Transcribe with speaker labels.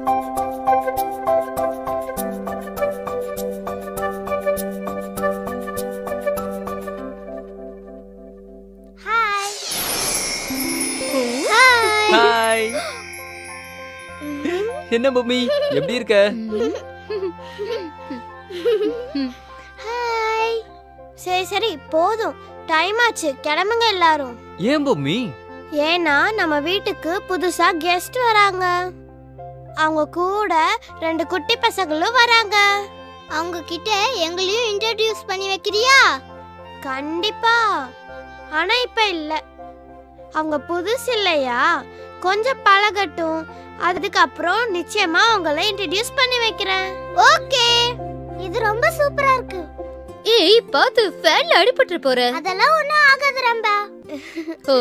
Speaker 1: hi hi
Speaker 2: hi என்ன mummy எப்படி இருக்க
Speaker 1: ஹாய் சரி சரி போதும் டைம் ஆச்சு கிளம்புங்க எல்லாரும்
Speaker 2: ஏன் மம்மி
Speaker 1: ஏன்னா நம்ம வீட்டுக்கு புதுசா கெஸ்ட் வராங்க அவங்க கூட ரெண்டு குட்டி பசங்களும் வராங்க அவங்க கிட்ட எங்களையும் இன்ட்ரடியூஸ் பண்ணி வைக்கிறியா கண்டிப்பா ஆனா இப்ப இல்ல அவங்க புதுசு இல்லையா கொஞ்சம் பழகட்டும் அதுக்கப்புறம் நிச்சயமா அவங்கள இன்ட்ரடியூஸ் பண்ணி வைக்கிறேன் ஓகே இது ரொம்ப சூப்பரா இருக்கு
Speaker 3: ஏய் பாத்து ஃபேன்ல அடிபட்டு போற
Speaker 1: அதெல்லாம் ஒண்ணும் ஆகாது ரம்பா